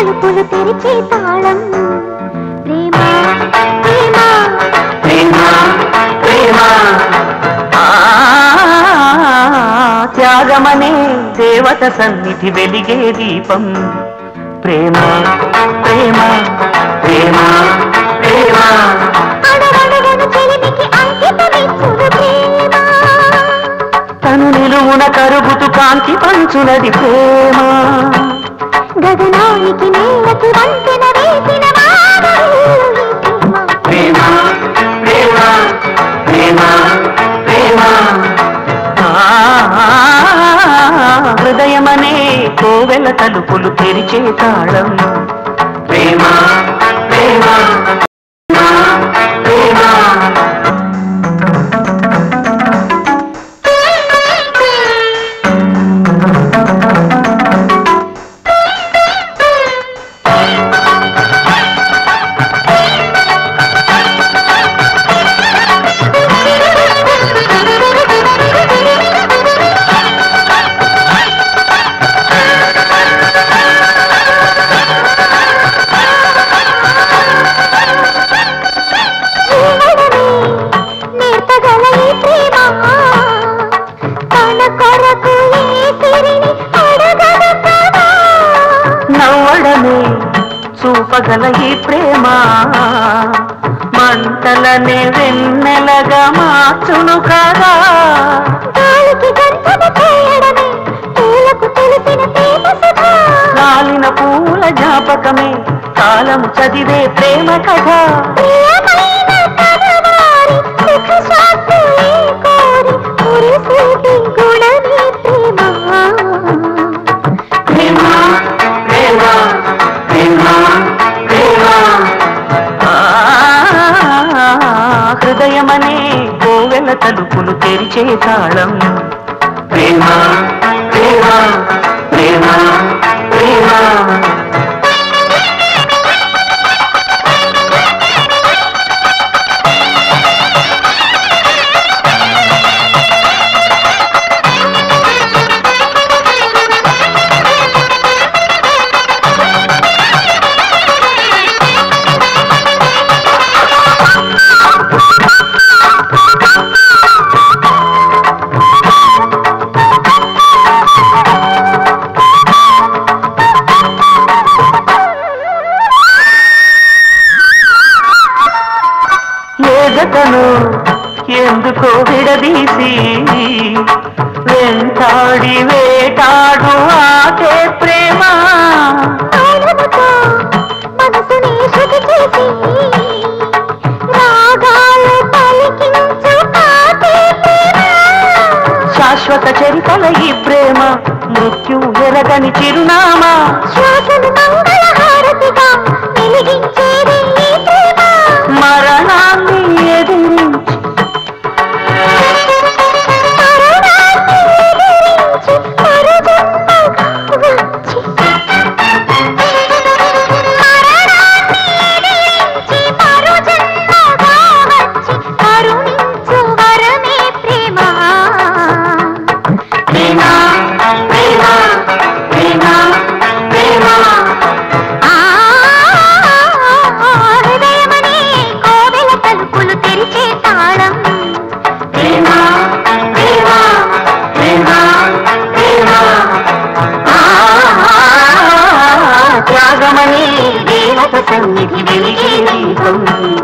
తలుపులు తెరిచే తాళం ప్రేమ ప్రేమ ప్రేమ ప్రేమ ఆ, త్యాగమనే దేవత సన్నిధి వెలిగే దీపం ప్రేమ ప్రేమ ప్రేమ ప్రేమ అడగడగను చెలిమికి అంకితమిచ్చును ప్రేమ తను నిలువున కరుగుతు కాంతి పంచునది ప్రేమ గగనానికి నేలకి వంతెన వేసిన వానవిల్లు ఈ ప్రేమ ప్రేమ ప్రేమ ప్రేమ ప్రేమ ఆ, హృదయమనే కోవెల తలుపులు తెరిచే తాళం ప్రేమ ప్రేమ ప్రేమ ప్రేమ నేర్పగల ఈ ప్రేమ తన కొరకు ఈ సిరిని అడగదు కదా నవ్వడమే చూపగల ఈ ప్రేమ మంటలనే వెన్నెలగా మార్చును కదా గాలికి గంతన చేయడమే పూలకు తెలిసిన ప్రేమ సుధా రాలిన పూల జ్ఞాపకమే కాలము చదివే ప్రేమ కథ ప్రియమైన కనవారి సుఖ శాంతులే కోరి మురిసేటి గుణమే ప్రేమ ప్రేమ ప్రేమ ప్రేమ ప్రేమ ఆ, హృదయమనే కోవెల తలుపులు తెరిచే తాళం ప్రేమ ప్రేమ ప్రేమ ప్రేమ ఏగతను ఎందుకో విడదీసి వెంటాడి వేటాడు ఆటే ప్రేమ మౌనముతో మనసుని శృతి చేసి రాగాలు పలికించు పాటే ప్రేమ శాశ్వత చరితల ఈ ప్రేమ మృత్యు ఎరగని చిరునామా శ్వాసను మంగళహారతిగా వెలిగించేది ఈ ప్రేమ మరణాన్ని ఎదిరించి మరణాన్ని ఎదిరించి మరుజన్మగా వచ్చి మరణాన్ని ఎదిరించి మరుజన్మగా వచ్చి కరుణించు వరమే ప్రేమ ప్రేమ ప్రేమ ప్రేమ ప్రేమ ఆ హృదయమనే కోవెల తలుపులు తెరిచే తాళం ప్రేమ ప్రేమ ప్రేమ ప్రేమ ఆ, త్యాగమని దేవత సన్నిధి వెలిగే దీపం